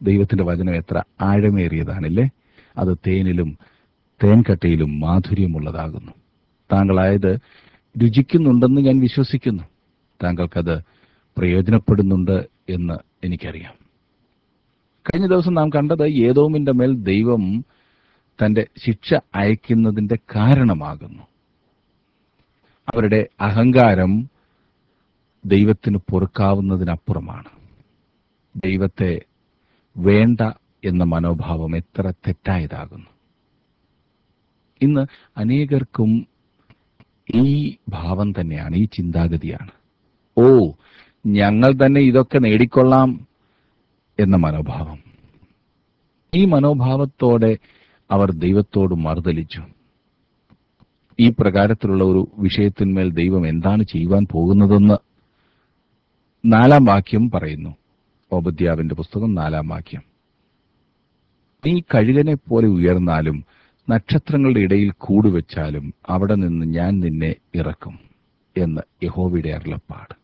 ദൈവത്തിന്റെ വചനം എത്ര ആഴമേറിയതാണല്ലേ അത് തേനിലും തേൻകട്ടയിലും മാധുര്യമുള്ളതാകുന്നു താങ്കളായത് രുചിക്കുന്നുണ്ടെന്ന് ഞാൻ വിശ്വസിക്കുന്നു താങ്കൾക്കത് പ്രയോജനപ്പെടുന്നുണ്ട് എന്ന് എനിക്കറിയാം കഴിഞ്ഞ ദിവസം നാം കണ്ടത് ഏതോമിന്റെ മേൽ ദൈവം തന്റെ ശിക്ഷ അയക്കുന്നതിന്റെ കാരണമാകുന്നു അവരുടെ അഹങ്കാരം ദൈവത്തിന് പൊറുക്കാവുന്നതിനപ്പുറമാണ് ദൈവത്തെ വേണ്ട എന്ന മനോഭാവം എത്ര തെറ്റായതാകുന്നു ഇന്ന് അനേകർക്കും ഈ ഭാവം തന്നെയാണ് ഈ ചിന്താഗതിയാണ് ഓ ഞങ്ങൾ തന്നെ ഇതൊക്കെ നേടിക്കൊള്ളാം എന്ന മനോഭാവം ഈ മനോഭാവത്തോടെ അവർ ദൈവത്തോട് മറുതലിച്ചു ഈ പ്രകാരത്തിലുള്ള ഒരു വിഷയത്തിന്മേൽ ദൈവം എന്താണ് ചെയ്യുവാൻ പോകുന്നതെന്ന് നാലാം വാക്യം പറയുന്നു ഓബദ്യാവിന്റെ പുസ്തകം നാലാം വാക്യം നീ കഴുകനെ പോലെ ഉയർന്നാലും നക്ഷത്രങ്ങളുടെ ഇടയിൽ കൂടുവെച്ചാലും അവിടെ നിന്ന് ഞാൻ നിന്നെ ഇറക്കും എന്ന് യഹോവയുടെ അരുളപ്പാട്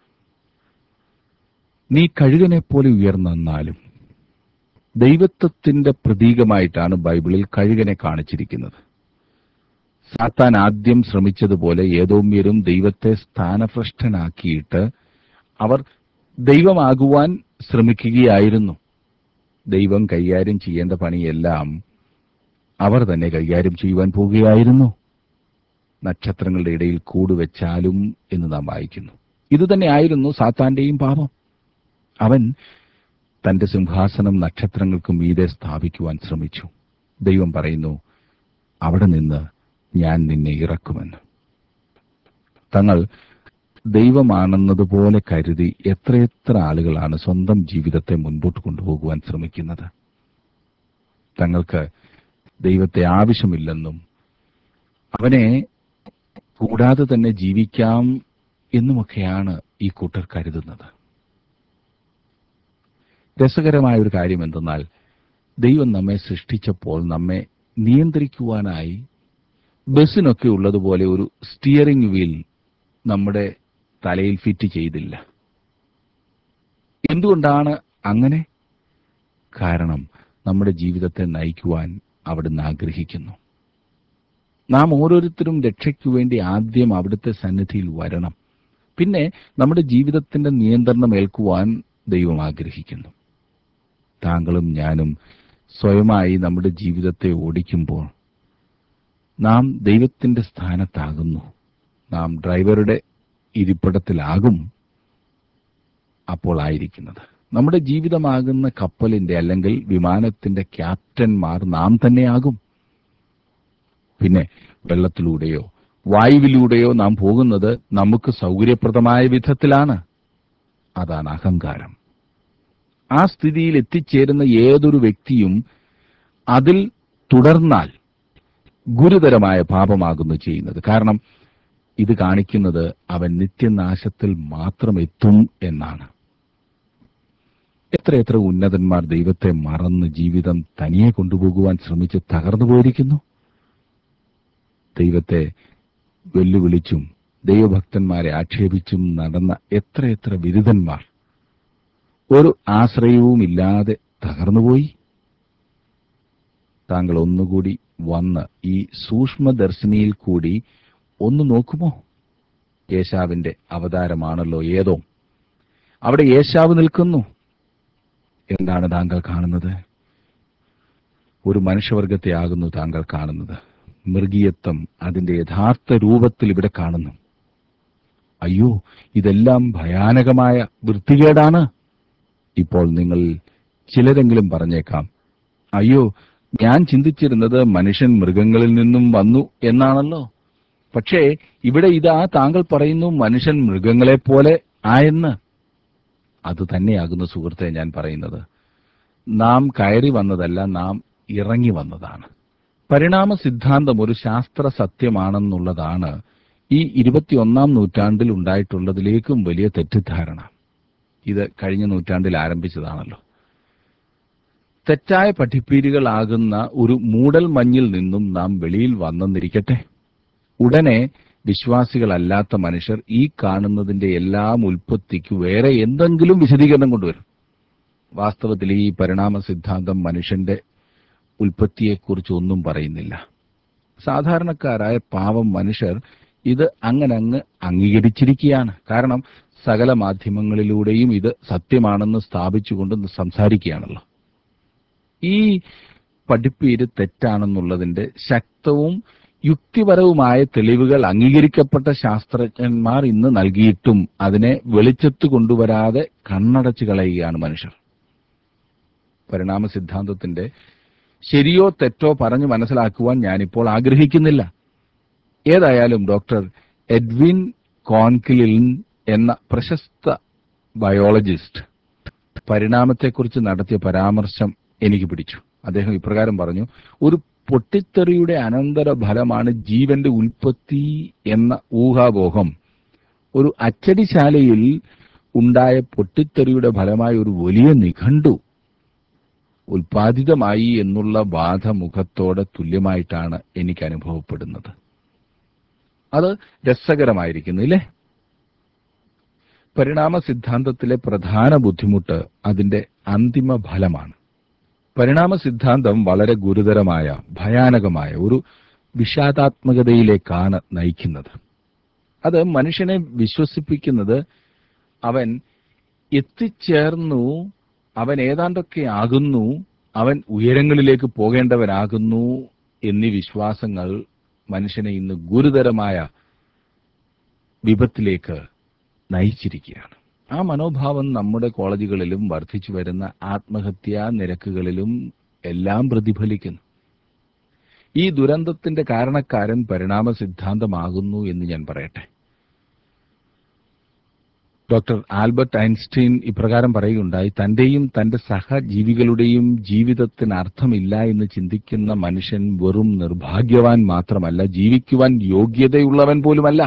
നീ കഴുകനെ പോലെ ഉയർന്നെന്നാലും ദൈവത്വത്തിന്റെ പ്രതീകമായിട്ടാണ് ബൈബിളിൽ കഴുകനെ കാണിച്ചിരിക്കുന്നത് സാത്താൻ ആദ്യം ശ്രമിച്ചതുപോലെ ഏതോമ്യരും ദൈവത്തെ സ്ഥാനഭ്രഷ്ടനാക്കിയിട്ട് അവർ ദൈവമാകുവാൻ ശ്രമിക്കുകയായിരുന്നു ദൈവം കൈകാര്യം ചെയ്യേണ്ട പണിയെല്ലാം അവർ തന്നെ കൈകാര്യം ചെയ്യുവാൻ പോവുകയായിരുന്നു നക്ഷത്രങ്ങളുടെ ഇടയിൽ കൂടുവെച്ചാലും എന്ന് നാം വായിക്കുന്നു ഇത് തന്നെ ആയിരുന്നു സാത്താന്റെയും പാപം അവൻ തന്റെ സിംഹാസനം നക്ഷത്രങ്ങൾക്കും മീതെ സ്ഥാപിക്കുവാൻ ശ്രമിച്ചു ദൈവം പറയുന്നു അവിടെ നിന്ന് ഞാൻ നിന്നെ ഇറക്കുമെന്ന് തങ്ങൾ ദൈവമാണെന്നതുപോലെ കരുതി എത്രയെത്ര ആളുകളാണ് സ്വന്തം ജീവിതത്തെ മുൻപോട്ട് കൊണ്ടുപോകുവാൻ ശ്രമിക്കുന്നത് തങ്ങൾക്ക് ദൈവത്തെ ആവശ്യമില്ലെന്നും അവനെ കൂടാതെ തന്നെ ജീവിക്കാം എന്നുമൊക്കെയാണ് ഈ കൂട്ടർ കരുതുന്നത് രസകരമായ ഒരു കാര്യം എന്തെന്നാൽ ദൈവം നമ്മെ സൃഷ്ടിച്ചപ്പോൾ നമ്മെ നിയന്ത്രിക്കുവാനായി ബസ്സിനൊക്കെ ഉള്ളതുപോലെ ഒരു സ്റ്റിയറിംഗ് വീൽ നമ്മുടെ തലയിൽ ഫിറ്റ് ചെയ്തില്ല എന്തുകൊണ്ടാണ് അങ്ങനെ കാരണം നമ്മുടെ ജീവിതത്തെ നയിക്കുവാൻ അവിടുന്ന് ആഗ്രഹിക്കുന്നു നാം ഓരോരുത്തരും രക്ഷയ്ക്കു വേണ്ടി ആദ്യം അവിടുത്തെ സന്നിധിയിൽ വരണം പിന്നെ നമ്മുടെ ജീവിതത്തിന്റെ നിയന്ത്രണം ഏൽക്കുവാൻ ദൈവം ആഗ്രഹിക്കുന്നു താങ്കളും ഞാനും സ്വയമായി നമ്മുടെ ജീവിതത്തെ ഓടിക്കുമ്പോൾ നാം ദൈവത്തിന്റെ സ്ഥാനത്താകുന്നു നാം ഡ്രൈവറുടെ ഇരിപ്പിടത്തിലാകും അപ്പോൾ ആയിരിക്കുന്നത് നമ്മുടെ ജീവിതമാകുന്ന കപ്പലിന്റെ അല്ലെങ്കിൽ വിമാനത്തിന്റെ ക്യാപ്റ്റന്മാർ നാം തന്നെയാകും പിന്നെ വെള്ളത്തിലൂടെയോ വായുവിലൂടെയോ നാം പോകുന്നത് നമുക്ക് സൗകര്യപ്രദമായ വിധത്തിലാണ് അതാണ് അഹങ്കാരം ആ സ്ഥിതിയിൽ എത്തിച്ചേരുന്ന ഏതൊരു വ്യക്തിയും അതിൽ തുടർന്നാൽ ഗുരുതരമായ പാപമാകുന്നു ചെയ്യുന്നത് കാരണം ഇത് കാണിക്കുന്നത് അവൻ നിത്യനാശത്തിൽ മാത്രം എത്തും എന്നാണ് എത്രയെത്ര ഉന്നതന്മാർ ദൈവത്തെ മറന്ന് ജീവിതം തനിയെ കൊണ്ടുപോകുവാൻ ശ്രമിച്ച് തകർന്നു പോയിരിക്കുന്നു ദൈവത്തെ വെല്ലുവിളിച്ചും ദൈവഭക്തന്മാരെ ആക്ഷേപിച്ചും നടന്ന എത്രയെത്ര ബിരുദന്മാർ ഒരു ആശ്രയവുമില്ലാതെ തകർന്നുപോയി താങ്കൾ ഒന്നുകൂടി വന്ന് ഈ സൂക്ഷ്മദർശിനിയിൽ കൂടി ഒന്ന് നോക്കുമോ യേശാവിന്റെ അവതാരമാണല്ലോ ഏതോ അവിടെ യേശാവ് നിൽക്കുന്നു എന്താണ് താങ്കൾ കാണുന്നത് ഒരു മനുഷ്യവർഗത്തെ ആകുന്നു താങ്കൾ കാണുന്നത് മൃഗീയത്വം അതിന്റെ യഥാർത്ഥ രൂപത്തിൽ ഇവിടെ കാണുന്നു അയ്യോ ഇതെല്ലാം ഭയാനകമായ വൃത്തികേടാണ് ഇപ്പോൾ നിങ്ങൾ ചിലരെങ്കിലും പറഞ്ഞേക്കാം അയ്യോ ഞാൻ ചിന്തിച്ചിരുന്നത് മനുഷ്യൻ മൃഗങ്ങളിൽ നിന്നും വന്നു എന്നാണല്ലോ പക്ഷേ ഇവിടെ ഇതാ താങ്കൾ പറയുന്നു മനുഷ്യൻ മൃഗങ്ങളെ പോലെ ആയെന്ന് അത് തന്നെയാകുന്നു സുഹൃത്തെ ഞാൻ പറയുന്നത് നാം കയറി വന്നതല്ല നാം ഇറങ്ങി വന്നതാണ് പരിണാമ സിദ്ധാന്തം ഒരു ശാസ്ത്ര സത്യമാണെന്നുള്ളതാണ് ഈ ഇരുപത്തിയൊന്നാം നൂറ്റാണ്ടിൽ ഉണ്ടായിട്ടുള്ളതിലേക്കും വലിയ തെറ്റിദ്ധാരണ ഇത് കഴിഞ്ഞ നൂറ്റാണ്ടിൽ ആരംഭിച്ചതാണല്ലോ തെറ്റായ പഠിപ്പീരുകളാകുന്ന ഒരു മൂടൽ മഞ്ഞിൽ നിന്നും നാം വെളിയിൽ വന്നെന്നിരിക്കട്ടെ ഉടനെ വിശ്വാസികളല്ലാത്ത മനുഷ്യർ ഈ കാണുന്നതിന്റെ എല്ലാം ഉൽപ്പത്തിക്ക് വേറെ എന്തെങ്കിലും വിശദീകരണം കൊണ്ടുവരും വാസ്തവത്തിൽ ഈ പരിണാമ സിദ്ധാന്തം മനുഷ്യന്റെ ഉൽപ്പത്തിയെക്കുറിച്ച് ഒന്നും പറയുന്നില്ല സാധാരണക്കാരായ പാവം മനുഷ്യർ ഇത് അങ്ങനെ അങ്ങ് അംഗീകരിച്ചിരിക്കുകയാണ് കാരണം സകല മാധ്യമങ്ങളിലൂടെയും ഇത് സത്യമാണെന്ന് സ്ഥാപിച്ചുകൊണ്ട് സംസാരിക്കുകയാണല്ലോ ഈ പഠിപ്പീര് തെറ്റാണെന്നുള്ളതിന്റെ ശക്തവും യുക്തിപരവുമായ തെളിവുകൾ അംഗീകരിക്കപ്പെട്ട ശാസ്ത്രജ്ഞന്മാർ ഇന്ന് നൽകിയിട്ടും അതിനെ വെളിച്ചത്ത് കൊണ്ടുവരാതെ കണ്ണടച്ചു കളയുകയാണ് മനുഷ്യർ പരിണാമ സിദ്ധാന്തത്തിന്റെ ശരിയോ തെറ്റോ പറഞ്ഞു മനസ്സിലാക്കുവാൻ ഞാനിപ്പോൾ ആഗ്രഹിക്കുന്നില്ല ഏതായാലും ഡോക്ടർ എഡ്വിൻ കോൺകിലിൻ എന്ന പ്രശസ്ത ബയോളജിസ്റ്റ് പരിണാമത്തെക്കുറിച്ച് നടത്തിയ പരാമർശം എനിക്ക് പിടിച്ചു അദ്ദേഹം ഇപ്രകാരം പറഞ്ഞു ഒരു പൊട്ടിത്തെറിയുടെ അനന്തര ഫലമാണ് ജീവന്റെ ഉൽപ്പത്തി എന്ന ഊഹാപോഹം ഒരു അച്ചടിശാലയിൽ ഉണ്ടായ പൊട്ടിത്തെറിയുടെ ഫലമായ ഒരു വലിയ നിഘണ്ടു ഉൽപാദിതമായി എന്നുള്ള ബാധ മുഖത്തോടെ തുല്യമായിട്ടാണ് എനിക്ക് അനുഭവപ്പെടുന്നത് അത് രസകരമായിരിക്കുന്നു ഇല്ലേ പരിണാമ സിദ്ധാന്തത്തിലെ പ്രധാന ബുദ്ധിമുട്ട് അതിന്റെ അന്തിമ ഫലമാണ് പരിണാമ സിദ്ധാന്തം വളരെ ഗുരുതരമായ ഭയാനകമായ ഒരു വിഷാദാത്മകതയിലേക്കാണ് നയിക്കുന്നത് അത് മനുഷ്യനെ വിശ്വസിപ്പിക്കുന്നത് അവൻ എത്തിച്ചേർന്നു അവൻ ഏതാണ്ടൊക്കെ ആകുന്നു അവൻ ഉയരങ്ങളിലേക്ക് പോകേണ്ടവനാകുന്നു എന്നീ വിശ്വാസങ്ങൾ മനുഷ്യനെ ഇന്ന് ഗുരുതരമായ വിപത്തിലേക്ക് നയിച്ചിരിക്കുകയാണ് ആ മനോഭാവം നമ്മുടെ കോളേജുകളിലും വർദ്ധിച്ചു വരുന്ന ആത്മഹത്യാ നിരക്കുകളിലും എല്ലാം പ്രതിഫലിക്കുന്നു ഈ ദുരന്തത്തിന്റെ കാരണക്കാരൻ പരിണാമ സിദ്ധാന്തമാകുന്നു എന്ന് ഞാൻ പറയട്ടെ ഡോക്ടർ ആൽബർട്ട് ഐൻസ്റ്റീൻ ഇപ്രകാരം പറയുകയുണ്ടായി തന്റെയും തന്റെ സഹജീവികളുടെയും ജീവിതത്തിന് അർത്ഥമില്ല എന്ന് ചിന്തിക്കുന്ന മനുഷ്യൻ വെറും നിർഭാഗ്യവാൻ മാത്രമല്ല ജീവിക്കുവാൻ യോഗ്യതയുള്ളവൻ പോലുമല്ല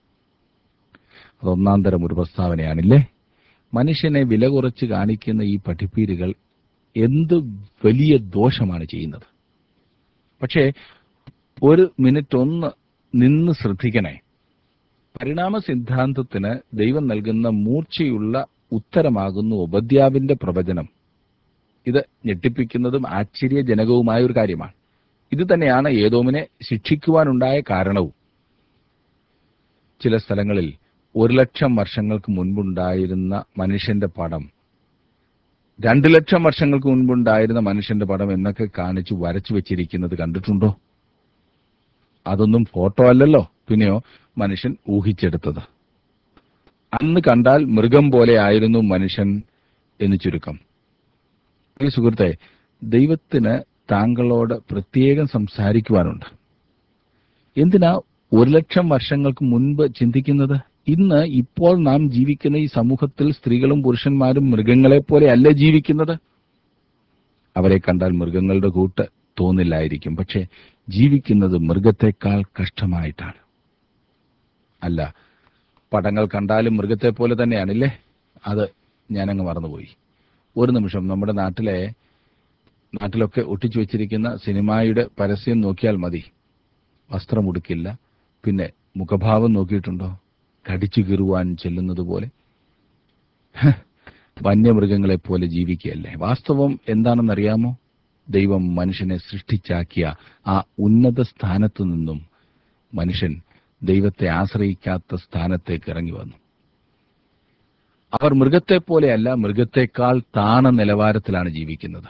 അതൊന്നാം തരം ഒരു പ്രസ്താവനയാണില്ലേ മനുഷ്യനെ വില കുറച്ച് കാണിക്കുന്ന ഈ പഠിപ്പീരുകൾ എന്ത് വലിയ ദോഷമാണ് ചെയ്യുന്നത് പക്ഷേ ഒരു മിനിറ്റ് ഒന്ന് നിന്ന് ശ്രദ്ധിക്കണേ പരിണാമ സിദ്ധാന്തത്തിന് ദൈവം നൽകുന്ന മൂർച്ചയുള്ള ഉത്തരമാകുന്നു ഉപദ്യാവിന്റെ പ്രവചനം ഇത് ഞെട്ടിപ്പിക്കുന്നതും ആശ്ചര്യജനകവുമായ ഒരു കാര്യമാണ് ഇത് തന്നെയാണ് ഏതോമിനെ ശിക്ഷിക്കുവാനുണ്ടായ കാരണവും ചില സ്ഥലങ്ങളിൽ ഒരു ലക്ഷം വർഷങ്ങൾക്ക് മുൻപുണ്ടായിരുന്ന മനുഷ്യന്റെ പടം രണ്ടു ലക്ഷം വർഷങ്ങൾക്ക് മുൻപുണ്ടായിരുന്ന മനുഷ്യന്റെ പടം എന്നൊക്കെ കാണിച്ചു വരച്ചു വെച്ചിരിക്കുന്നത് കണ്ടിട്ടുണ്ടോ അതൊന്നും ഫോട്ടോ അല്ലല്ലോ പിന്നെയോ മനുഷ്യൻ ഊഹിച്ചെടുത്തത് അന്ന് കണ്ടാൽ മൃഗം പോലെ ആയിരുന്നു മനുഷ്യൻ എന്ന് ചുരുക്കം ഈ സുഹൃത്തെ ദൈവത്തിന് താങ്കളോട് പ്രത്യേകം സംസാരിക്കുവാനുണ്ട് എന്തിനാ ഒരു ലക്ഷം വർഷങ്ങൾക്ക് മുൻപ് ചിന്തിക്കുന്നത് ഇന്ന് ഇപ്പോൾ നാം ജീവിക്കുന്ന ഈ സമൂഹത്തിൽ സ്ത്രീകളും പുരുഷന്മാരും മൃഗങ്ങളെ പോലെ അല്ല ജീവിക്കുന്നത് അവരെ കണ്ടാൽ മൃഗങ്ങളുടെ കൂട്ട് തോന്നില്ലായിരിക്കും പക്ഷെ ജീവിക്കുന്നത് മൃഗത്തെക്കാൾ കഷ്ടമായിട്ടാണ് അല്ല പടങ്ങൾ കണ്ടാലും മൃഗത്തെ പോലെ തന്നെയാണില്ലേ അത് ഞാനങ്ങ് മറന്നുപോയി ഒരു നിമിഷം നമ്മുടെ നാട്ടിലെ നാട്ടിലൊക്കെ ഒട്ടിച്ചു വെച്ചിരിക്കുന്ന സിനിമയുടെ പരസ്യം നോക്കിയാൽ മതി വസ്ത്രം ഉടുക്കില്ല പിന്നെ മുഖഭാവം നോക്കിയിട്ടുണ്ടോ കടിച്ചു കീറുവാൻ ചെല്ലുന്നത് പോലെ ഹ്, വന്യമൃഗങ്ങളെ പോലെ ജീവിക്കുകയല്ലേ വാസ്തവം എന്താണെന്നറിയാമോ ദൈവം മനുഷ്യനെ സൃഷ്ടിച്ചാക്കിയ ആ ഉന്നത സ്ഥാനത്തു നിന്നും മനുഷ്യൻ ദൈവത്തെ ആശ്രയിക്കാത്ത സ്ഥാനത്തേക്ക് ഇറങ്ങി വന്നു അവർ മൃഗത്തെ പോലെയല്ല മൃഗത്തെക്കാൾ താണ നിലവാരത്തിലാണ് ജീവിക്കുന്നത്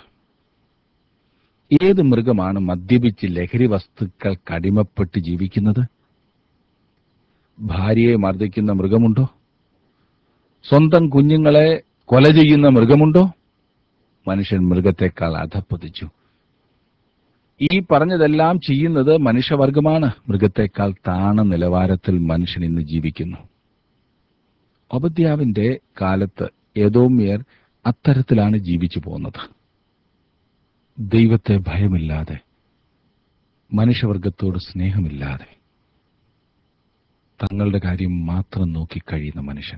ഏത് മൃഗമാണ് മദ്യപിച്ച് ലഹരി വസ്തുക്കൾക്ക് അടിമപ്പെട്ട് ജീവിക്കുന്നത് ഭാര്യയെ മർദ്ദിക്കുന്ന മൃഗമുണ്ടോ സ്വന്തം കുഞ്ഞുങ്ങളെ കൊല ചെയ്യുന്ന മൃഗമുണ്ടോ മനുഷ്യൻ മൃഗത്തെക്കാൾ അധപ്പതിച്ചു ഈ പറഞ്ഞതെല്ലാം ചെയ്യുന്നത് മനുഷ്യവർഗമാണ് മൃഗത്തെക്കാൾ താണ നിലവാരത്തിൽ മനുഷ്യൻ ഇന്ന് ജീവിക്കുന്നു ഒബദ്യാവിന്റെ കാലത്ത് ഏതോമിയർ അത്തരത്തിലാണ് ജീവിച്ചു പോകുന്നത് ദൈവത്തെ ഭയമില്ലാതെ മനുഷ്യവർഗത്തോട് സ്നേഹമില്ലാതെ തങ്ങളുടെ കാര്യം മാത്രം നോക്കിക്കഴിയുന്ന മനുഷ്യൻ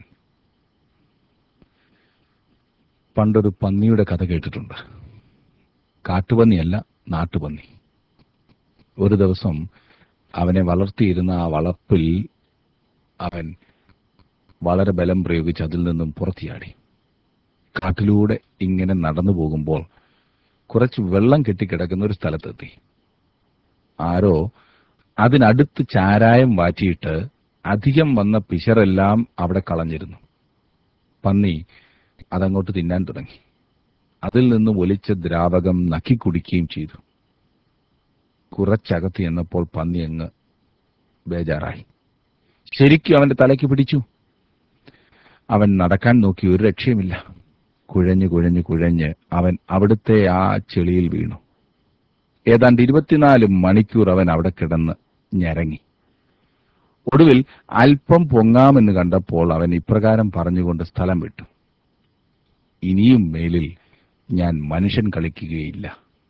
പണ്ടൊരു പന്നിയുടെ കഥ കേട്ടിട്ടുണ്ട് കാട്ടുപന്നിയല്ല നാട്ടുപന്നി ഒരു ദിവസം അവനെ വളർത്തിയിരുന്ന ആ വളപ്പിൽ അവൻ വളരെ ബലം പ്രയോഗിച്ച് അതിൽ നിന്നും പുറത്തിയാടി കാട്ടിലൂടെ ഇങ്ങനെ നടന്നു പോകുമ്പോൾ കുറച്ച് വെള്ളം കെട്ടിക്കിടക്കുന്ന ഒരു സ്ഥലത്തെത്തി ആരോ അതിനടുത്ത് ചാരായം വാറ്റിയിട്ട് അധികം വന്ന പിശറെല്ലാം അവിടെ കളഞ്ഞിരുന്നു പന്നി അതങ്ങോട്ട് തിന്നാൻ തുടങ്ങി അതിൽ നിന്ന് ഒലിച്ച ദ്രാവകം നക്കിക്കുടിക്കുകയും ചെയ്തു കുറച്ചകത്ത് ചെന്നപ്പോൾ പന്നി അങ്ങ് ബേജാറായി ശരിക്കും അവന്റെ തലയ്ക്ക് പിടിച്ചു അവൻ നടക്കാൻ നോക്കി ഒരു രക്ഷയുമില്ല കുഴഞ്ഞു കുഴഞ്ഞു കുഴഞ്ഞ് അവൻ അവിടുത്തെ ആ ചെളിയിൽ വീണു ഏതാണ്ട് ഇരുപത്തിനാല് മണിക്കൂർ അവൻ അവിടെ കിടന്ന് ഞരങ്ങി ഒടുവിൽ അല്പം പൊങ്ങാമെന്ന് കണ്ടപ്പോൾ അവൻ ഇപ്രകാരം പറഞ്ഞുകൊണ്ട് സ്ഥലം വിട്ടു ഇനിയും മേലിൽ ഞാൻ മനുഷ്യൻ കളിക്കുകയില്ല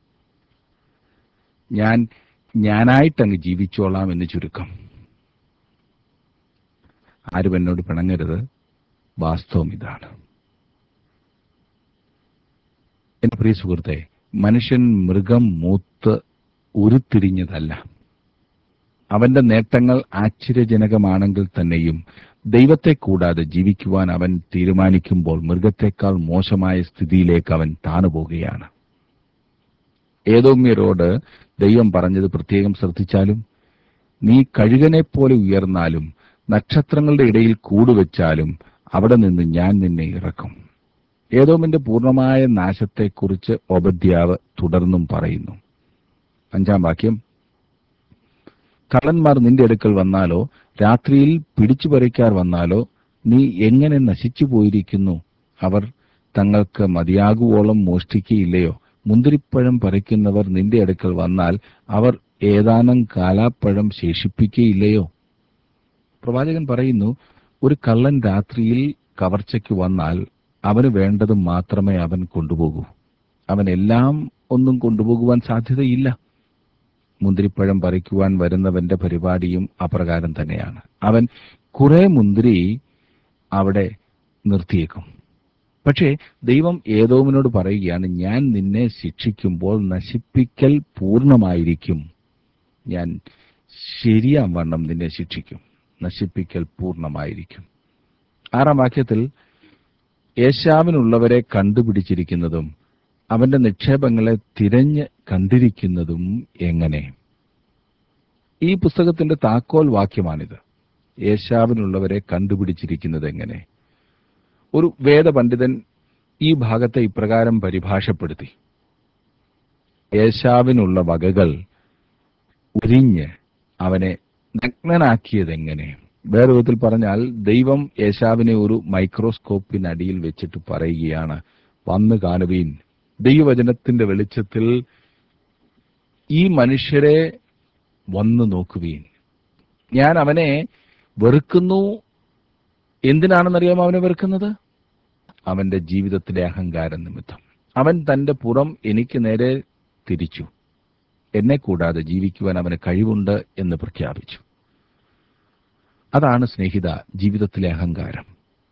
ഞാൻ ഞാനായിട്ടങ്ങ് ജീവിച്ചോളാം എന്ന് ചുരുക്കം ആരും എന്നോട് പിണങ്ങരുത് വാസ്തവം ഇതാണ് എന്റെ പ്രിയ സുഹൃത്തെ മനുഷ്യൻ മൃഗം മൂത്ത് ഉരുത്തിരിഞ്ഞതല്ല അവന്റെ നേട്ടങ്ങൾ ആശ്ചര്യജനകമാണെങ്കിൽ തന്നെയും ദൈവത്തെ കൂടാതെ ജീവിക്കുവാൻ അവൻ തീരുമാനിക്കുമ്പോൾ മൃഗത്തെക്കാൾ മോശമായ സ്ഥിതിയിലേക്ക് അവൻ താണുപോകുകയാണ് ഏതോമ്യരോട് ദൈവം പറഞ്ഞത് പ്രത്യേകം ശ്രദ്ധിച്ചാലും നീ കഴുകനെ പോലെ ഉയർന്നാലും നക്ഷത്രങ്ങളുടെ ഇടയിൽ കൂടുവെച്ചാലും അവിടെ നിന്ന് ഞാൻ നിന്നെ ഇറക്കും ഏതോമിന്റെ പൂർണ്ണമായ നാശത്തെക്കുറിച്ച് ഒബദ്യാവ് തുടർന്നും പറയുന്നു അഞ്ചാം വാക്യം കള്ളന്മാർ നിന്റെ അടുക്കൽ വന്നാലോ രാത്രിയിൽ പിടിച്ചു പറിക്കാർ വന്നാലോ നീ എങ്ങനെ നശിച്ചു പോയിരിക്കുന്നു അവർ തങ്ങൾക്ക് മതിയാകുവോളം മോഷ്ടിക്കുകയില്ലയോ മുന്തിരിപ്പഴം പറിക്കുന്നവർ നിന്റെ അടുക്കൽ വന്നാൽ അവർ ഏതാനും കാലാപ്പഴം ശേഷിപ്പിക്കുകയില്ലയോ പ്രവാചകൻ പറയുന്നു ഒരു കള്ളൻ രാത്രിയിൽ കവർച്ചയ്ക്ക് വന്നാൽ അവന് വേണ്ടത് മാത്രമേ അവൻ കൊണ്ടുപോകൂ അവൻ എല്ലാം ഒന്നും കൊണ്ടുപോകുവാൻ സാധ്യതയില്ല മുന്തിരിപ്പഴം പറിക്കുവാൻ വരുന്നവന്റെ പരിപാടിയും അപ്രകാരം തന്നെയാണ് അവൻ കുറെ മുന്തിരി അവിടെ നിർത്തിയേക്കും പക്ഷേ ദൈവം ഏതോമിനോട് പറയുകയാണ് ഞാൻ നിന്നെ ശിക്ഷിക്കുമ്പോൾ നശിപ്പിക്കൽ പൂർണ്ണമായിരിക്കും ഞാൻ ശരിയാം വണ്ണം നിന്നെ ശിക്ഷിക്കും നശിപ്പിക്കൽ പൂർണ്ണമായിരിക്കും ആറാം വാക്യത്തിൽ യേശാവിനുള്ളവരെ കണ്ടുപിടിച്ചിരിക്കുന്നതും അവന്റെ നിക്ഷേപങ്ങളെ തിരഞ്ഞ് കണ്ടിരിക്കുന്നതും എങ്ങനെ ഈ പുസ്തകത്തിന്റെ താക്കോൽ വാക്യമാണിത് യേശാവിനുള്ളവരെ കണ്ടുപിടിച്ചിരിക്കുന്നത് എങ്ങനെ ഒരു വേദപണ്ഡിതൻ ഈ ഭാഗത്തെ ഇപ്രകാരം പരിഭാഷപ്പെടുത്തി യേശാവിനുള്ള വകകൾ ഉരിഞ്ഞ് അവനെ നഗ്നനാക്കിയതെങ്ങനെ വേറെ വിധത്തിൽ പറഞ്ഞാൽ ദൈവം യേശാവിനെ ഒരു മൈക്രോസ്കോപ്പിനടിയിൽ വെച്ചിട്ട് പറയുകയാണ് വന്നു കാണുവീൻ ദൈവവചനത്തിന്റെ വെളിച്ചത്തിൽ ഈ മനുഷ്യരെ വന്നു നോക്കുവീൻ ഞാൻ അവനെ വെറുക്കുന്നു എന്തിനാണെന്നറിയാമോ അവനെ വെറുക്കുന്നത് അവന്റെ ജീവിതത്തിലെ അഹങ്കാരം നിമിത്തം അവൻ തന്റെ പുറം എനിക്ക് നേരെ തിരിച്ചു എന്നെ കൂടാതെ ജീവിക്കുവാൻ അവന് കഴിവുണ്ട് എന്ന് പ്രഖ്യാപിച്ചു അതാണ് സ്നേഹിത ജീവിതത്തിലെ അഹങ്കാരം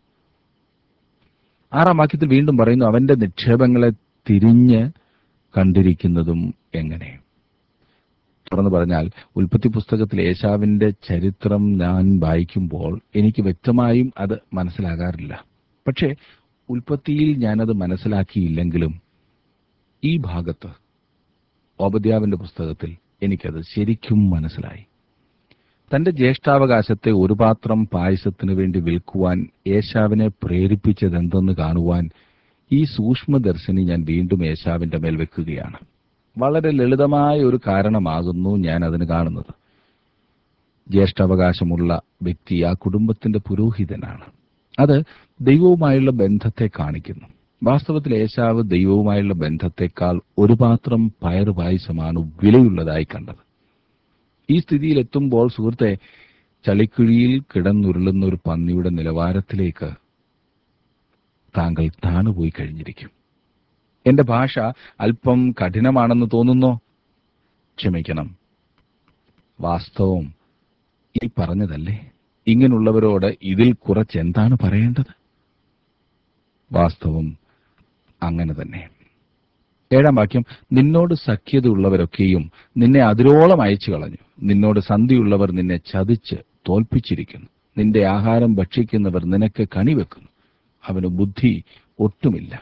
ആറാം വാക്യത്തിൽ വീണ്ടും പറയുന്നു അവന്റെ നിക്ഷേപങ്ങളെ തിരിഞ്ഞ് കണ്ടിരിക്കുന്നതും എങ്ങനെ തുറന്നു പറഞ്ഞാൽ ഉൽപ്പത്തി പുസ്തകത്തിൽ ഏശാവിന്റെ ചരിത്രം ഞാൻ വായിക്കുമ്പോൾ എനിക്ക് വ്യക്തമായും അത് മനസ്സിലാകാറില്ല പക്ഷേ ഉൽപ്പത്തിയിൽ ഞാനത് മനസ്സിലാക്കിയില്ലെങ്കിലും ഈ ഭാഗത്ത് ഓപദ്യാവിന്റെ പുസ്തകത്തിൽ എനിക്കത് ശരിക്കും മനസ്സിലായി തന്റെ ജ്യേഷ്ഠാവകാശത്തെ ഒരു പാത്രം പായസത്തിനു വേണ്ടി വിൽക്കുവാൻ ഏശാവിനെ പ്രേരിപ്പിച്ചതെന്തെന്ന് കാണുവാൻ ഈ സൂക്ഷ്മദർശിനി ഞാൻ വീണ്ടും ഏശാവിന്റെ മേൽ വെക്കുകയാണ് വളരെ ലളിതമായ ഒരു കാരണമാകുന്നു ഞാൻ അതിന് കാണുന്നത് ജ്യേഷ്ഠാവകാശമുള്ള വ്യക്തി ആ കുടുംബത്തിന്റെ പുരോഹിതനാണ് അത് ദൈവവുമായുള്ള ബന്ധത്തെ കാണിക്കുന്നു വാസ്തവത്തിൽ ഏശാവ് ദൈവവുമായുള്ള ബന്ധത്തെക്കാൾ ഒരു പാത്രം പയറ് പായസമാണ് വിലയുള്ളതായി കണ്ടത് ഈ സ്ഥിതിയിൽ എത്തുമ്പോൾ സുഹൃത്തെ ചളിക്കുഴിയിൽ കിടന്നുരുളുന്ന ഒരു പന്നിയുടെ നിലവാരത്തിലേക്ക് താങ്കൾ താണുപോയി കഴിഞ്ഞിരിക്കും എന്റെ ഭാഷ അല്പം കഠിനമാണെന്ന് തോന്നുന്നോ ക്ഷമിക്കണം വാസ്തവം ഈ പറഞ്ഞതല്ലേ ഇങ്ങനെയുള്ളവരോട് ഇതിൽ കുറച്ച് എന്താണ് പറയേണ്ടത് വാസ്തവം അങ്ങനെ തന്നെ ഏഴാം വാക്യം നിന്നോട് സഖ്യതയുള്ളവരൊക്കെയും നിന്നെ അതിരോളം അയച്ചു കളഞ്ഞു നിന്നോട് സന്ധിയുള്ളവർ നിന്നെ ചതിച്ച് തോൽപ്പിച്ചിരിക്കുന്നു നിന്റെ ആഹാരം ഭക്ഷിക്കുന്നവർ നിനക്ക് കണിവെക്കുന്നു അവന് ബുദ്ധി ഒട്ടുമില്ല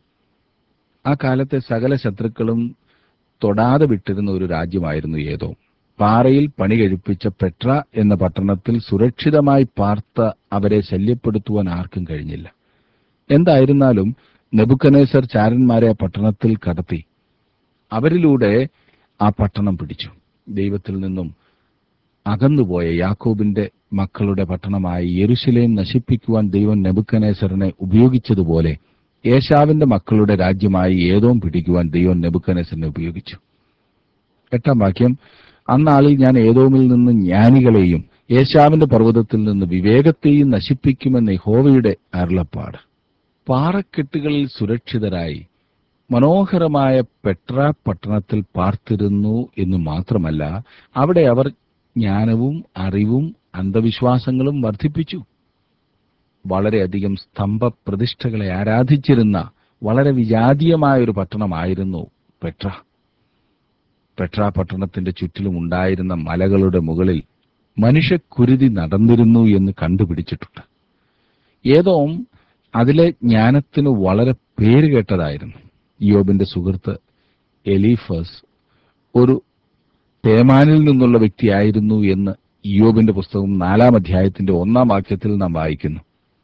ആ കാലത്തെ സകല ശത്രുക്കളും തൊടാതെ വിട്ടിരുന്ന ഒരു രാജ്യമായിരുന്നു ഏതോ പാറയിൽ പണി കഴിപ്പിച്ച പെട്ര എന്ന പട്ടണത്തിൽ സുരക്ഷിതമായി പാർത്ത അവരെ ശല്യപ്പെടുത്തുവാൻ ആർക്കും കഴിഞ്ഞില്ല എന്തായിരുന്നാലും നെബുക്കനേസർ ചാരന്മാരെ ആ പട്ടണത്തിൽ കടത്തി അവരിലൂടെ ആ പട്ടണം പിടിച്ചു ദൈവത്തിൽ നിന്നും അകന്നുപോയ യാക്കോബിന്റെ മക്കളുടെ പട്ടണമായ യെരുശലേം നശിപ്പിക്കുവാൻ ദൈവം നെബുക്കനേസറിനെ ഉപയോഗിച്ചതുപോലെ ഏശാവിന്റെ മക്കളുടെ രാജ്യമായി ഏതോം പിടിക്കുവാൻ ദൈവം നെബുക്കനേസറിനെ ഉപയോഗിച്ചു എട്ടാം വാക്യം അന്നാളിൽ ഞാൻ ഏതോമിൽ നിന്ന് ജ്ഞാനികളെയും ഏശാവിന്റെ പർവ്വതത്തിൽ നിന്ന് വിവേകത്തെയും നശിപ്പിക്കുമെന്ന് യഹോവയുടെ അരുളപ്പാട് പാറക്കെട്ടുകളിൽ സുരക്ഷിതരായി മനോഹരമായ പെട്ര പട്ടണത്തിൽ പാർത്തിരുന്നു എന്ന് മാത്രമല്ല അവിടെ അവർ ജ്ഞാനവും അറിവും അന്ധവിശ്വാസങ്ങളും വർദ്ധിപ്പിച്ചു വളരെയധികം സ്തംഭ പ്രതിഷ്ഠകളെ ആരാധിച്ചിരുന്ന വളരെ വിജാതീയമായ ഒരു പട്ടണമായിരുന്നു പെട്ര പെട്ര പട്ടണത്തിന്റെ ചുറ്റിലും ഉണ്ടായിരുന്ന മലകളുടെ മുകളിൽ മനുഷ്യക്കുരുതി നടന്നിരുന്നു എന്ന് കണ്ടുപിടിച്ചിട്ടുണ്ട് ഏതോ അതിലെ ജ്ഞാനത്തിന് വളരെ പേരുകേട്ടതായിരുന്നു യോബിന്റെ സുഹൃത്ത് എലീഫസ് ഒരു തേമാനിൽ നിന്നുള്ള വ്യക്തിയായിരുന്നു എന്ന് യോബിന്റെ പുസ്തകം നാലാം അധ്യായത്തിന്റെ ഒന്നാം വാക്യത്തിൽ നാം വായിക്കുന്നു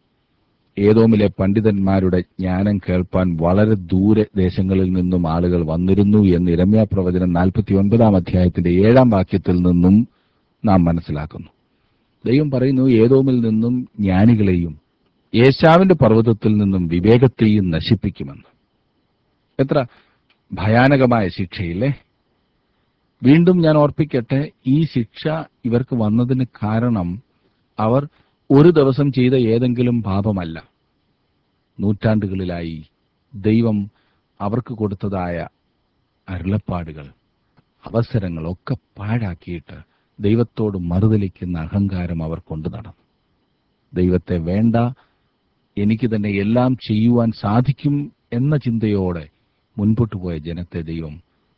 ഏതോമിലെ പണ്ഡിതന്മാരുടെ ജ്ഞാനം കേൾപ്പാൻ വളരെ ദൂരെ ദേശങ്ങളിൽ നിന്നും ആളുകൾ വന്നിരുന്നു എന്ന് ഇരമ്യ പ്രവചനം നാൽപ്പത്തി ഒൻപതാം അധ്യായത്തിന്റെ ഏഴാം വാക്യത്തിൽ നിന്നും നാം മനസ്സിലാക്കുന്നു ദൈവം പറയുന്നു ഏതോമിൽ നിന്നും ജ്ഞാനികളെയും യേശാവിന്റെ പർവ്വതത്തിൽ നിന്നും വിവേകത്തെയും നശിപ്പിക്കുമെന്ന് എത്ര ഭയാനകമായ ശിക്ഷയില്ലേ വീണ്ടും ഞാൻ ഓർപ്പിക്കട്ടെ ഈ ശിക്ഷ ഇവർക്ക് വന്നതിന് കാരണം അവർ ഒരു ദിവസം ചെയ്ത ഏതെങ്കിലും പാപമല്ല നൂറ്റാണ്ടുകളിലായി ദൈവം അവർക്ക് കൊടുത്തതായ അരുളപ്പാടുകൾ അവസരങ്ങളൊക്കെ പാഴാക്കിയിട്ട് ദൈവത്തോട് മറുതലിക്കുന്ന അഹങ്കാരം അവർ കൊണ്ടു നടന്നു ദൈവത്തെ വേണ്ട എനിക്ക് തന്നെ എല്ലാം ചെയ്യുവാൻ സാധിക്കും എന്ന ചിന്തയോടെ മുൻപോട്ട് പോയ ജനത്തെ ദൈവം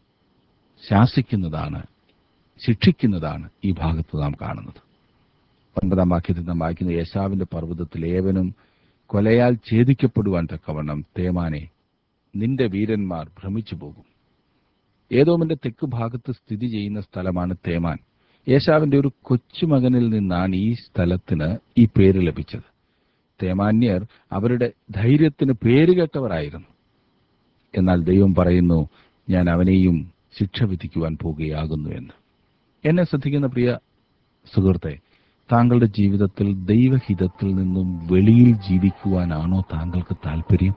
ശാസിക്കുന്നതാണ് ശിക്ഷിക്കുന്നതാണ് ഈ ഭാഗത്ത് നാം കാണുന്നത് ഒൻപതാം വാക്യത്തിൽ നാം വായിക്കുന്ന യേശാവിന്റെ പർവ്വതത്തിൽ ഏവനും കൊലയാൽ ഛേദിക്കപ്പെടുവാൻ തക്കവണ്ണം തേമാനെ നിന്റെ വീരന്മാർ ഭ്രമിച്ചു പോകും ഏതോമിന്റെ തെക്ക് ഭാഗത്ത് സ്ഥിതി ചെയ്യുന്ന സ്ഥലമാണ് തേമാൻ യേശാവിന്റെ ഒരു കൊച്ചുമകനിൽ നിന്നാണ് ഈ സ്ഥലത്തിന് ഈ പേര് ലഭിച്ചത് തേമാന്യർ അവരുടെ ധൈര്യത്തിന് പേരുകേട്ടവരായിരുന്നു എന്നാൽ ദൈവം പറയുന്നു ഞാൻ അവനെയും ശിക്ഷ വിധിക്കുവാൻ പോകുകയാകുന്നു എന്ന് എന്നെ ശ്രദ്ധിക്കുന്ന പ്രിയ സുഹൃത്തെ താങ്കളുടെ ജീവിതത്തിൽ ദൈവഹിതത്തിൽ നിന്നും വെളിയിൽ ജീവിക്കുവാനാണോ താങ്കൾക്ക് താല്പര്യം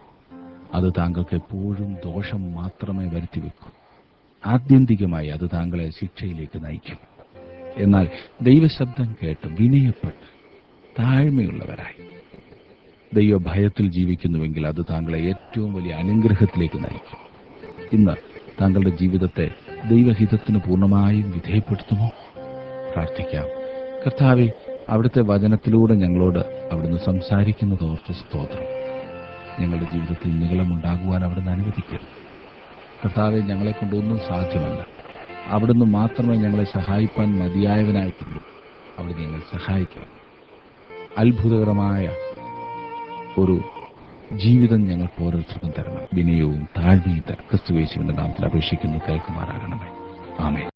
അത് താങ്കൾക്ക് എപ്പോഴും ദോഷം മാത്രമേ വരുത്തി വെക്കൂ ആത്യന്തികമായി അത് താങ്കളെ ശിക്ഷയിലേക്ക് നയിക്കും എന്നാൽ ദൈവശബ്ദം കേട്ട് വിനയപ്പെട്ട് താഴ്മയുള്ളവരായി ദൈവഭയത്തിൽ ജീവിക്കുന്നുവെങ്കിൽ അത് താങ്കളെ ഏറ്റവും വലിയ അനുഗ്രഹത്തിലേക്ക് നയിക്കും ഇന്ന് താങ്കളുടെ ജീവിതത്തെ ദൈവഹിതത്തിന് പൂർണ്ണമായും വിധേയപ്പെടുത്തുമോ പ്രാർത്ഥിക്കാം കർത്താവെ അവിടുത്തെ വചനത്തിലൂടെ ഞങ്ങളോട് അവിടുന്ന് സംസാരിക്കുന്നത് ഓർത്ത് സ്തോത്രം ഞങ്ങളുടെ ജീവിതത്തിൽ നീളമുണ്ടാകുവാൻ അവിടുന്ന് അനുവദിക്കരുത് കർത്താവെ ഞങ്ങളെ കൊണ്ടൊന്നും സാധ്യമല്ല അവിടുന്ന് മാത്രമേ ഞങ്ങളെ സഹായിപ്പാൻ മതിയായവനായിട്ടുള്ളൂ അവിടുന്ന് ഞങ്ങൾ സഹായിക്കണം അത്ഭുതകരമായ ഒരു ജീവിതം ഞങ്ങൾക്ക് ഓരോരുത്തർക്കും തരണം വിനയവും താഴ്മയും തരണം ക്രിസ്തുവേശുവിന്റെ നാമത്തിൽ അപേക്ഷിക്കുന്നു കേൾക്കുമാറാകണമേ ആമേ